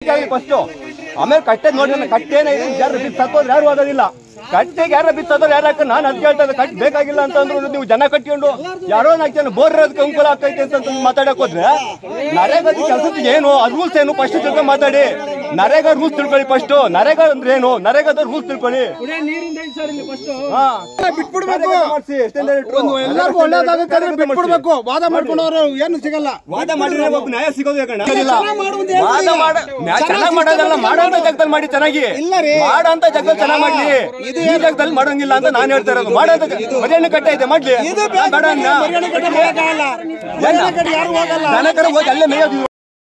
First ಆಮೇಲೆ ಕಟ್ಟೆ ನೋಡಿ ಕಟ್ಟೆನ ಯಾರು ಬಿದ್ದು ಸತ್ತೋದ್ರೆ ಯಾರು ಓದೋದಿಲ್ಲ ಕಟ್ಟೆಗೆ ಯಾರ ಬಿತ್ತೋದ್ರೆ ಯಾರು ಹಾಕ ನಾನು ಅದ್ ಕೇಳ್ತಾ ಇದ್ದೆ ಕಟ್ ಬೇಕಾಗಿಲ್ಲ ಅಂತ ಅಂದ್ರು ನೀವು ಜನ ಕಟ್ಕೊಂಡು ಯಾರೋ ನಾಲ್ಕು ಜನ ಬೋರ್ ಇರೋದಕ್ಕೆ ಅನುಕೂಲ ಆಗ್ತೈತೆ ಅಂತ ಮಾತಾಡಕ್ ಹೋದ್ರೆ ನರೇಗಾ ಕೆಲಸದ ಏನು ರೂಲ್ಸ್ ಏನು ಫಸ್ಟ್ ತಿಳ್ಕೊಂಡು ಮಾತಾಡಿ ನರೇಗಾ ರೂಲ್ಸ್ ತಿಳ್ಕೊಳ್ಳಿ ಫಸ್ಟ್ ನರೇಗಾ ಅಂದ್ರೆ ಏನು ನರೇಗಾದ ರೂಲ್ಸ್ ತಿಳ್ಕೊಳ್ಳಿ ಹಾ. ಬಿಟ್ಬಿಡ್ಬೇಕು ನರೇಗಾ ಮಾಡ್ಸಿ, extended ಇಟ್ರು. ಒಂದು ಎಲ್ಲರಿಗೂ ಒಳ್ಳೇದಾಗುತ್ತೆ ಬಿಟ್ಬಿಡ್ಬೇಕು ವಾದ ಮಾಡ್ಕೊಂಡವ್ರು ಏನು ಸಿಗಲ್ಲ ವಾದ ಮಾಡಿದ್ರೆ ಒಬ್ಬ ನ್ಯಾಯ ಸಿಗೋದು ಯಾಕಣ್ಣ? ಚೆನ್ನಾಗ್ ಮಾಡು ಅಂತ ಹೇಳ್ತೀನಿ. ವಾದ ಮಾಡ ನ್ಯಾಯ ಚೆನ್ನಾಗ್ ಮಾಡೋದಲ್ಲ ಮಾಡೋಂತ ಜಾಗದಲ್ಲಿ ಮಾಡಿ ಚೆನ್ನಾಗಿ ಇಲ್ಲ ರೀ. ಮಾಡೋಂತ ಜಾಗದಲ್ಲಿ ಚೆನ್ನಾಗ್ ಮಾಡ್ಲಿ ಈ ಜಾಗದಲ್ಲಿ ಮಾಡೋಂಗಿಲ್ಲ ಅಂತ ನಾನು ಹೇಳ್ತಾ ಇರೋದು ಮಾಡೋಂತ ಮರ್ಯಾದೆ ಕಟ್ಟ ಇದೆ ಮಾಡ್ಲಿ ಇದು ನಾನ್ ಬೇಡ ಬೇಕು ಅನ್ನ. ಮರ್ಯಾದೆ ಕಟ್ಟಿ ಹೋಗಕ್ಕಾಗಲ್ಲ. ಮರ್ಯಾದೆ ಕಟ್ಟಿ ಯಾರು ಹೋಗಲ್ಲ ದನ ಕರು ಹೋಗಿ ಅಲ್ಲೇ ಮೇಯೋದು